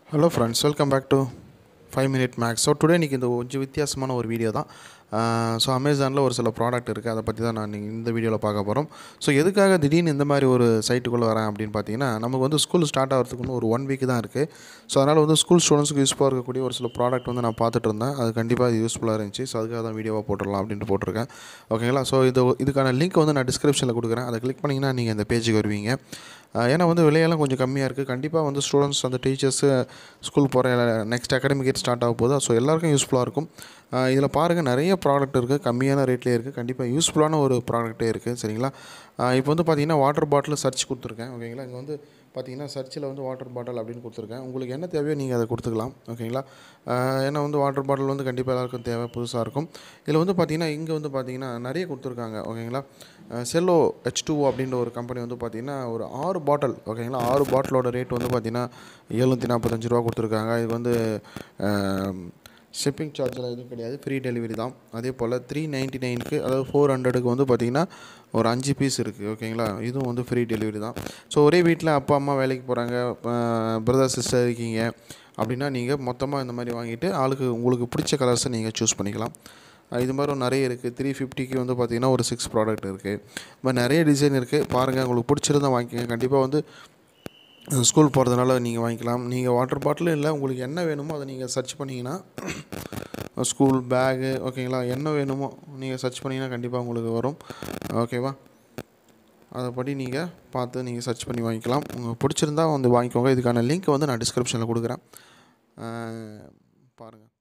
hello friends welcome back to five minute max so today இன்றைக்கி இந்த கொஞ்சம் வித்தியாசமான ஒரு வீடியோ தான் ஸோ அமேசானில் ஒரு சில ப்ராடக்ட் இருக்குது அதை பற்றி தான் நான் இன்னைக்கு இந்த வீடியோவில் பார்க்க போகிறோம் ஸோ எதுக்காக திடீர்னு இந்த மாதிரி ஒரு சைட்டுக்குள்ளே வரேன் அப்படின்னு பார்த்தீங்கன்னா நமக்கு வந்து ஸ்கூல் ஸ்டார்ட் ஆகிறதுக்கு இன்னும் ஒரு ஒன் வீக் தான் இருக்குது ஸோ அதனால் வந்து ஸ்கூல் ஸ்டூடெண்ட்ஸ்க்கு யூஸ்ஃபுல்லாக இருக்கக்கூடிய ஒரு சில ப்ராடக்ட் வந்து நான் பார்த்துட்டு இருந்தேன் அது கண்டிப்பாக அது யூஸ்ஃபுல்லாக இருந்துச்சு ஸோ அதுக்காக தான் வீடியோவாக போட்டுடலாம் அப்படின்ட்டு போட்டிருக்கேன் ஓகேங்களா ஸோ இது இதுக்கான லிங்க் வந்து நான் டிஸ்கிரிப்ஷனில் கொடுக்குறேன் அதை கிளிக் பண்ணிங்கன்னா நீங்கள் இந்த பேஜுக்கு வருவீங்க ஆஹ் ஏன்னா வந்து விலையெல்லாம் கொஞ்சம் கம்மியாக இருக்குது கண்டிப்பாக வந்து ஸ்டூடெண்ட்ஸ் அந்த டீச்சர்ஸு ஸ்கூல் போகிற நெக்ஸ்ட் அகாடமிக் இயர் ஸ்டார்ட் ஆக போகுது ஸோ எல்லாருக்கும் யூஸ்ஃபுல்லாக இருக்கும் இதில் பாருங்கள் நிறைய ப்ராடக்ட் இருக்குது கம்மியான ரேட்லேயே இருக்குது கண்டிப்பாக யூஸ்ஃபுல்லான ஒரு ப்ராடக்ட்டே இருக்குது சரிங்களா இப்போ வந்து பார்த்தீங்கன்னா வாட்டர் பாட்டில் சர்ச் கொடுத்துருக்கேன் ஓகேங்களா இங்கே வந்து பார்த்தீங்கன்னா சர்ச்சில் வந்து வாட்டர் பாட்டில் அப்படின்னு கொடுத்துருக்கேன் உங்களுக்கு என்ன தேவையோ நீங்கள் அதை கொடுத்துக்கலாம் ஓகேங்களா ஆஹ் ஏன்னா வந்து வாட்டர் பாட்டில் வந்து கண்டிப்பாக எல்லாருக்கும் தேவை புதுசாக இருக்கும் இதில் வந்து பார்த்தீங்கன்னா இங்கே வந்து பார்த்தீங்கன்னா நிறைய கொடுத்துருக்காங்க ஓகேங்களா செல்லோ ஹெச் டூ அப்படின்ற ஒரு கம்பெனி வந்து பார்த்தீங்கன்னா ஒரு ஆறு பாட்டில் ஓகேங்களா ஆறு பாட்டிலோட ரேட் வந்து பார்த்தீங்கன்னா எழுநூற்றி நாற்பத்தஞ்சு ரூபா கொடுத்துருக்காங்க இது வந்து ஷிப்பிங் சார்ஜெலாம் எதுவும் கிடையாது ஃப்ரீ டெலிவரி தான் அதே போல் த்ரீ நைன்ட்டி நைனுக்கு அதாவது ஃபோர் ஹண்ட்ரடுக்கு வந்து பார்த்திங்கன்னா ஒரு அஞ்சு பீஸ் இருக்குது ஓகேங்களா இதுவும் வந்து ஃப்ரீ டெலிவரி தான் ஸோ ஒரே வீட்டில் அப்பா அம்மா வேலைக்கு போகிறாங்க பிரதர் சிஸ்டர் இருக்கீங்க அப்படின்னா நீங்கள் மொத்தமாக இந்த மாதிரி வாங்கிட்டு ஆளுக்கு உங்களுக்கு பிடிச்ச கலர்ஸை நீங்கள் சூஸ் பண்ணிக்கலாம் அஹ் இது மாதிரி நிறைய இருக்குது த்ரீ ஃபிஃப்டிக்கு வந்து பார்த்திங்கன்னா ஒரு சிக்ஸ் ப்ராடக்ட் இருக்குது இது மாதிரி நிறைய டிசைன் இருக்குது பாருங்கள் உங்களுக்கு பிடிச்சிருந்தா வாங்கிக்கோங்க கண்டிப்பாக வந்து ஸ்கூல் போகிறதுனால நீங்கள் வாங்கிக்கலாம் நீங்கள் வாட்டர் பாட்டில் இல்லை உங்களுக்கு என்ன வேணுமோ அதை நீங்கள் சர்ச் பண்ணிங்கன்னா ஸ்கூல் பேகு ஓகேங்களா என்ன வேணுமோ நீங்கள் சர்ச் பண்ணிங்கன்னா கண்டிப்பாக உங்களுக்கு வரும் ஓகேவா அதைப்படி நீங்கள் பார்த்து நீங்கள் சர்ச் பண்ணி வாங்கிக்கலாம் உங்களுக்கு பிடிச்சிருந்தா வந்து வாங்கிக்கோங்க இதுக்கான லிங்க் வந்து நான் டிஸ்கிரிப்ஷனில் கொடுக்குறேன் பாருங்கள்